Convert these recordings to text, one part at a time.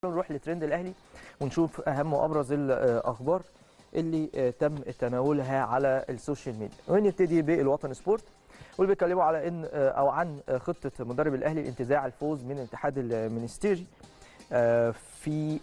نروح لترند الاهلي ونشوف اهم وابرز الاخبار اللي تم تناولها على السوشيال ميديا ونبتدي بالوطن سبورت واللي بيتكلموا على ان او عن خطه مدرب الاهلي لانتزاع الفوز من الاتحاد المنستيري في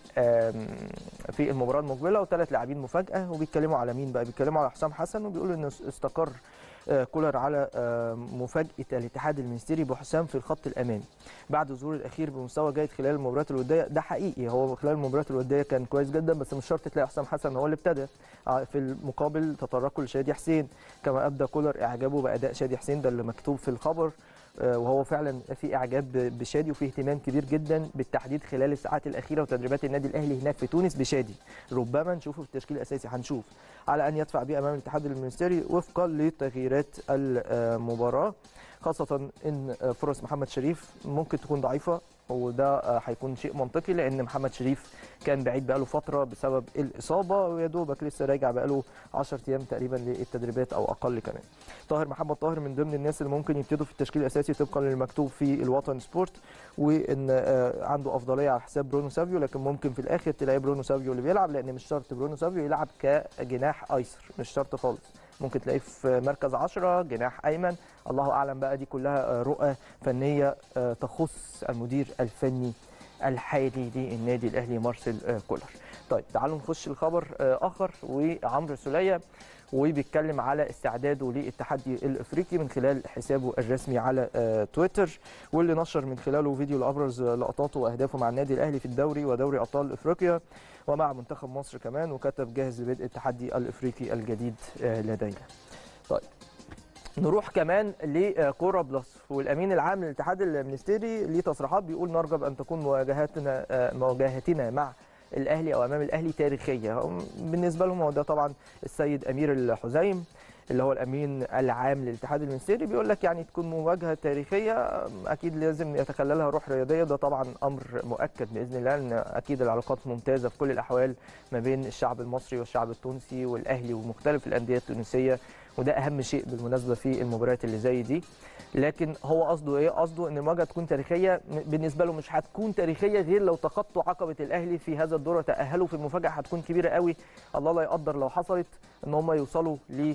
في المباراه المقبله وثلاث لاعبين مفاجاه وبيتكلموا على مين بقى بيتكلموا على حسام حسن وبيقولوا انه استقر كولر على مفاجاه الاتحاد المنستيري بحسام في الخط الامامي بعد الظهور الاخير بمستوى جيد خلال المباريات الوديه ده حقيقي هو خلال المباريات الوديه كان كويس جدا بس مش شرط تلاقي حسام حسن هو اللي ابتدى في المقابل تطرقوا لشادي حسين كما ابدى كولر اعجابه باداء شادي حسين ده اللي مكتوب في الخبر وهو فعلا في اعجاب بشادي وفي اهتمام كبير جدا بالتحديد خلال الساعات الاخيره وتدريبات النادي الاهلي هناك في تونس بشادي ربما نشوفه في التشكيل الاساسي هنشوف على ان يدفع به امام الاتحاد المنستيري وفقا لتغييرات المباراه خاصه ان فرص محمد شريف ممكن تكون ضعيفه وده هيكون شيء منطقي لان محمد شريف كان بعيد بقاله فتره بسبب الاصابه ويا دوبك لسه راجع بقاله 10 ايام تقريبا للتدريبات او اقل كمان. طاهر محمد طاهر من ضمن الناس اللي ممكن يبتدوا في التشكيل الاساسي طبقا للمكتوب في الوطن سبورت وان عنده افضليه على حساب برونو سافيو لكن ممكن في الاخر تلاقي برونو سافيو اللي بيلعب لان مش شرط برونو سافيو يلعب كجناح ايسر مش شرط خالص. ممكن تلاقيه في مركز 10 جناح ايمن الله اعلم بقى دي كلها رؤى فنيه تخص المدير الفني الحالي للنادي الاهلي مارسيل كولر. طيب تعالوا نخش الخبر اخر وعمرو سوليه وبيتكلم على استعداده للتحدي الافريقي من خلال حسابه الرسمي على تويتر واللي نشر من خلاله فيديو لابرز لقطاته واهدافه مع النادي الاهلي في الدوري ودوري ابطال افريقيا ومع منتخب مصر كمان وكتب جاهز لبدء التحدي الافريقي الجديد لدينا. طيب نروح كمان لكوره بلس والامين العام للاتحاد المنستيري ليه تصريحات بيقول نرجو ان تكون مواجهاتنا مواجهتنا مع الاهلي او امام الاهلي تاريخيه بالنسبه لهم هو ده طبعا السيد امير الحزيم اللي هو الامين العام للاتحاد المنستيري بيقول لك يعني تكون مواجهه تاريخيه اكيد لازم يتخللها روح رياضيه ده طبعا امر مؤكد باذن الله لان اكيد العلاقات ممتازه في كل الاحوال ما بين الشعب المصري والشعب التونسي والاهلي ومختلف الانديه التونسيه وده اهم شيء بالمناسبه في المباريات اللي زي دي لكن هو قصده ايه قصده ان المواجهه تكون تاريخيه بالنسبه له مش هتكون تاريخيه غير لو تخطوا عقبه الاهلي في هذا الدور وتاهلوا في المفاجاه هتكون كبيره قوي الله لا يقدر لو حصلت ان هم يوصلوا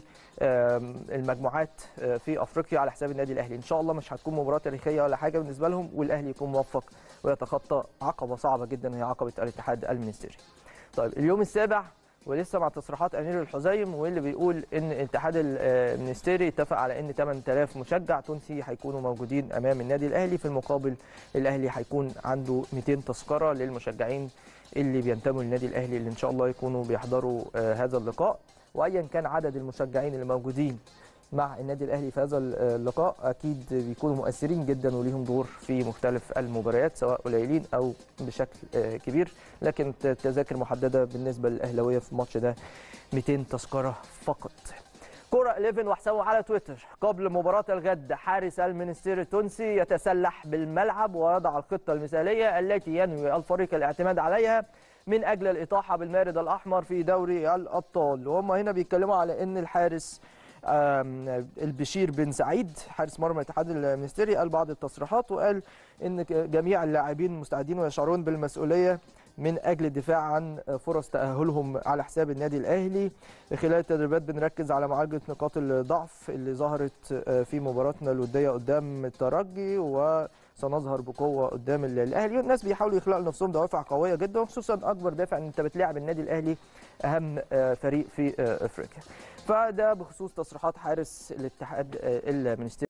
للمجموعات في افريقيا على حساب النادي الاهلي ان شاء الله مش هتكون مباراه تاريخيه ولا حاجه بالنسبه لهم والاهلي يكون موفق ويتخطى عقبه صعبه جدا هي عقبه الاتحاد المنستيري طيب اليوم السابع ولسه مع تصريحات امير الحزيم واللي بيقول ان الاتحاد المنستيري اتفق على ان 8000 مشجع تونسي هيكونوا موجودين امام النادي الاهلي في المقابل الاهلي هيكون عنده 200 تذكره للمشجعين اللي بينتموا للنادي الاهلي اللي ان شاء الله يكونوا بيحضروا هذا اللقاء وايا كان عدد المشجعين اللي موجودين مع النادي الاهلي في هذا اللقاء اكيد بيكونوا مؤثرين جدا وليهم دور في مختلف المباريات سواء قليلين او بشكل كبير لكن التذاكر محدده بالنسبه للاهلاويه في الماتش ده 200 تذكره فقط كرة 11 وحسابه على تويتر قبل مباراة الغد حارس المنستير التونسي يتسلح بالملعب ويضع الخطة المثالية التي ينوي الفريق الاعتماد عليها من اجل الاطاحه بالمارد الاحمر في دوري الابطال وهم هنا بيتكلموا على ان الحارس البشير بن سعيد حارس مرمى الاتحاد المنستيري قال بعض التصريحات وقال ان جميع اللاعبين مستعدين ويشعرون بالمسؤوليه من اجل الدفاع عن فرص تاهلهم على حساب النادي الاهلي خلال التدريبات بنركز على معالجه نقاط الضعف اللي ظهرت في مباراتنا الوديه قدام الترجي و سنظهر بقوه قدام الاهلي الناس بيحاولوا يخلقوا لنفسهم دوافع قويه جدا وخصوصا اكبر دافع ان انت بتلاعب النادي الاهلي اهم فريق في افريقيا فده بخصوص تصريحات حارس الاتحاد المنستيري